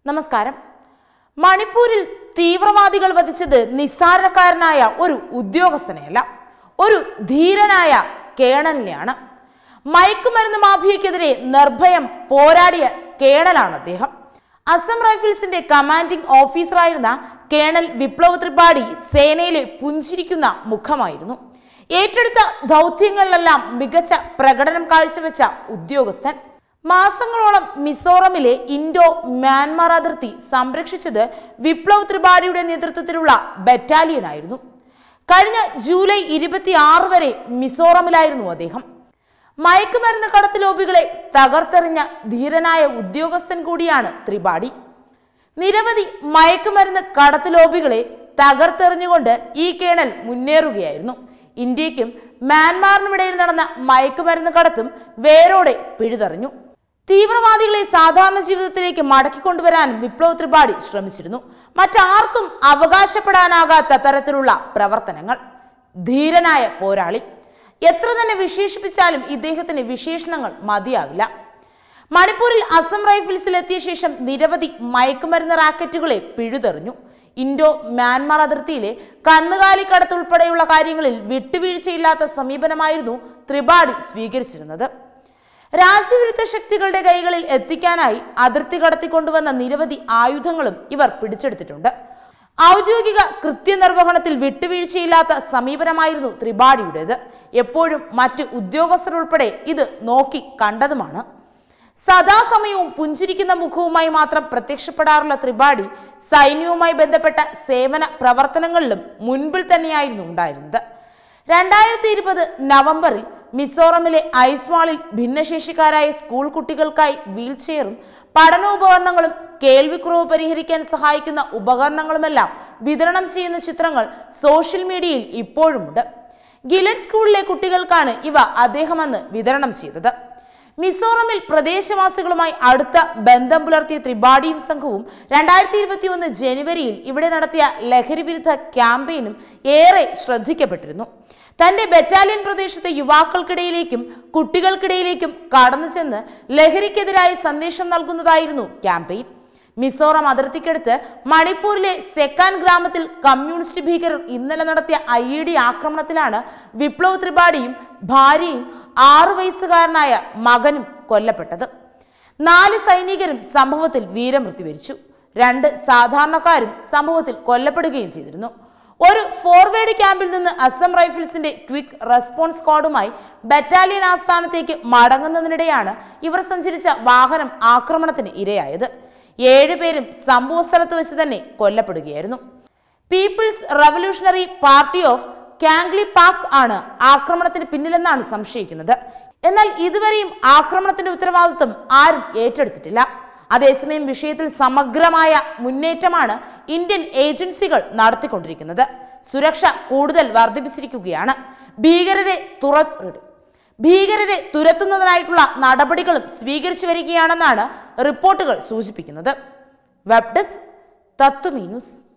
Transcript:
നമസ്കാരം മണിപ്പൂരിൽ തീവ്രവാദികൾ വധിച്ചത് നിസ്സാരക്കാരനായ ഒരു ഉദ്യോഗസ്ഥനെയല്ല ഒരു ധീരനായ കേണലിനെയാണ് മയക്കുമരുന്ന് മാഫിയക്കെതിരെ നിർഭയം പോരാടിയ കേണലാണ് അദ്ദേഹം അസം റൈഫിൾസിന്റെ കമാൻഡിംഗ് ഓഫീസറായിരുന്ന കേണൽ വിപ്ലവ് ത്രിപാഠി സേനയിലെ പുഞ്ചിരിക്കുന്ന മുഖമായിരുന്നു ഏറ്റെടുത്ത ദൗത്യങ്ങളിലെല്ലാം മികച്ച പ്രകടനം കാഴ്ചവെച്ച ഉദ്യോഗസ്ഥൻ മാസങ്ങളോളം മിസോറമിലെ ഇൻഡോ മ്യാൻമാർ അതിർത്തി സംരക്ഷിച്ചത് വിപ്ലവ് ത്രിപാഠിയുടെ നേതൃത്വത്തിലുള്ള ബറ്റാലിയൻ ആയിരുന്നു കഴിഞ്ഞ ജൂലൈ ഇരുപത്തിയാറ് വരെ മിസോറമിലായിരുന്നു അദ്ദേഹം മയക്കുമരുന്ന് കടത്ത് ലോബികളെ തകർത്തെറിഞ്ഞ ധീരനായ ഉദ്യോഗസ്ഥൻ കൂടിയാണ് ത്രിപാഠി നിരവധി മയക്കുമരുന്ന് കടത്ത് ലോബികളെ തകർത്തെറിഞ്ഞുകൊണ്ട് ഈ കേണൽ മുന്നേറുകയായിരുന്നു ഇന്ത്യക്കും മ്യാൻമാറിനുമിടയിൽ നടന്ന മയക്കുമരുന്ന് കടത്തും വേരോടെ പിഴുതെറിഞ്ഞു തീവ്രവാദികളെ സാധാരണ ജീവിതത്തിലേക്ക് മടക്കിക്കൊണ്ടുവരാനും വിപ്ലവ് ത്രിപാഠി ശ്രമിച്ചിരുന്നു മറ്റാർക്കും അവകാശപ്പെടാനാകാത്ത തരത്തിലുള്ള പ്രവർത്തനങ്ങൾ ധീരനായ പോരാളി എത്ര തന്നെ വിശേഷിപ്പിച്ചാലും ഇദ്ദേഹത്തിന് വിശേഷണങ്ങൾ മതിയാവില്ല മണിപ്പൂരിൽ അസം റൈഫിൾസിൽ എത്തിയ ശേഷം നിരവധി മയക്കുമരുന്ന് റാക്കറ്റുകളെ പിഴുതെറിഞ്ഞു ഇൻഡോ മ്യാൻമാർ അതിർത്തിയിലെ കന്നുകാലിക്കടത്ത് ഉൾപ്പെടെയുള്ള കാര്യങ്ങളിൽ വിട്ടുവീഴ്ചയില്ലാത്ത സമീപനമായിരുന്നു ത്രിപാഠി സ്വീകരിച്ചിരുന്നത് രാജ്യവിരുദ്ധ ശക്തികളുടെ കൈകളിൽ എത്തിക്കാനായി അതിർത്തി കടത്തിക്കൊണ്ടുവന്ന നിരവധി ആയുധങ്ങളും ഇവർ പിടിച്ചെടുത്തിട്ടുണ്ട് ഔദ്യോഗിക കൃത്യനിർവഹണത്തിൽ വിട്ടുവീഴ്ചയില്ലാത്ത സമീപനമായിരുന്നു ത്രിപാഠിയുടേത് എപ്പോഴും മറ്റ് ഉദ്യോഗസ്ഥരുൾപ്പെടെ ഇത് നോക്കി കണ്ടതുമാണ് സദാസമയവും പുഞ്ചിരിക്കുന്ന മുഖവുമായി മാത്രം പ്രത്യക്ഷപ്പെടാറുള്ള ത്രിപാഠി സൈന്യവുമായി ബന്ധപ്പെട്ട സേവന പ്രവർത്തനങ്ങളിലും മുൻപിൽ തന്നെയായിരുന്നു ഉണ്ടായിരുന്നത് രണ്ടായിരത്തി ഇരുപത് നവംബറിൽ മിസോറമിലെ ഐസ്വാളിൽ ഭിന്നശേഷിക്കാരായ സ്കൂൾ കുട്ടികൾക്കായി വീൽചെയറും പഠനോപകരണങ്ങളും കേൾവിക്കുറവ് പരിഹരിക്കാൻ സഹായിക്കുന്ന ഉപകരണങ്ങളുമെല്ലാം വിതരണം ചെയ്യുന്ന ചിത്രങ്ങൾ സോഷ്യൽ മീഡിയയിൽ ഇപ്പോഴുമുണ്ട് ഗിലഡ് സ്കൂളിലെ കുട്ടികൾക്കാണ് ഇവ അദ്ദേഹം അന്ന് വിതരണം ചെയ്തത് മിസോറമിൽ പ്രദേശവാസികളുമായി അടുത്ത ബന്ധം പുലർത്തിയ ത്രിപാഠിയും സംഘവും രണ്ടായിരത്തി ഇരുപത്തി ഒന്ന് ജനുവരിയിൽ ഇവിടെ നടത്തിയ ലഹരി വിരുദ്ധ ക്യാമ്പയിനും ഏറെ ശ്രദ്ധിക്കപ്പെട്ടിരുന്നു തന്റെ ബറ്റാലിയൻ പ്രദേശത്തെ യുവാക്കൾക്കിടയിലേക്കും കുട്ടികൾക്കിടയിലേക്കും കടന്നു ചെന്ന് ലഹരിക്കെതിരായ സന്ദേശം നൽകുന്നതായിരുന്നു ക്യാമ്പയിൻ മിസോറാം അതിർത്തിക്കടുത്ത് മണിപ്പൂരിലെ സെക്കാൻ ഗ്രാമത്തിൽ കമ്മ്യൂണിസ്റ്റ് ഭീകരർ ഇന്നലെ നടത്തിയ ഐ ഇ ഡി ആക്രമണത്തിലാണ് വിപ്ലവ് ത്രിപാഠിയും ഭാര്യയും ആറു വയസ്സുകാരനായ മകനും കൊല്ലപ്പെട്ടത് നാല് സൈനികരും സംഭവത്തിൽ വീരമൃത്യു വരിച്ചു രണ്ട് സാധാരണക്കാരും സംഭവത്തിൽ കൊല്ലപ്പെടുകയും ചെയ്തിരുന്നു ഒരു ഫോർവേഡ് ക്യാമ്പിൽ നിന്ന് അസം റൈഫിൾസിന്റെ ക്വിക്ക് റെസ്പോൺസ് സ്ക്വാഡുമായി ബറ്റാലിയൻ ആസ്ഥാനത്തേക്ക് മടങ്ങുന്നതിനിടെയാണ് ഇവർ സഞ്ചരിച്ച വാഹനം ആക്രമണത്തിന് ഇരയായത് ഏഴുപേരും സംഭവ സ്ഥലത്ത് വെച്ച് തന്നെ കൊല്ലപ്പെടുകയായിരുന്നു people's revolutionary party of Kangleipak ആണ് ആക്രമണത്തിന് പിന്നിലെന്നാണ് സംശയിക്കുന്നത് എന്നാൽ ഇതുവരെയും ആക്രമണത്തിന്റെ ഉത്തരവാദിത്വം ആരും ഏറ്റെടുത്തിട്ടില്ല അതേസമയം വിഷയത്തിൽ സമഗ്രമായ മുന്നേറ്റമാണ് ഇന്ത്യൻ ഏജൻസികൾ നടത്തിക്കൊണ്ടിരിക്കുന്നത് സുരക്ഷ കൂടുതൽ വർദ്ധിപ്പിച്ചിരിക്കുകയാണ് ഭീകരരെ തുറ ഭീകരരെ തുരത്തുന്നതിനായിട്ടുള്ള നടപടികളും സ്വീകരിച്ചു വരികയാണെന്നാണ് റിപ്പോർട്ടുകൾ സൂചിപ്പിക്കുന്നത് വെബ് ഡെസ്ക് തത്വമീ ന്യൂസ്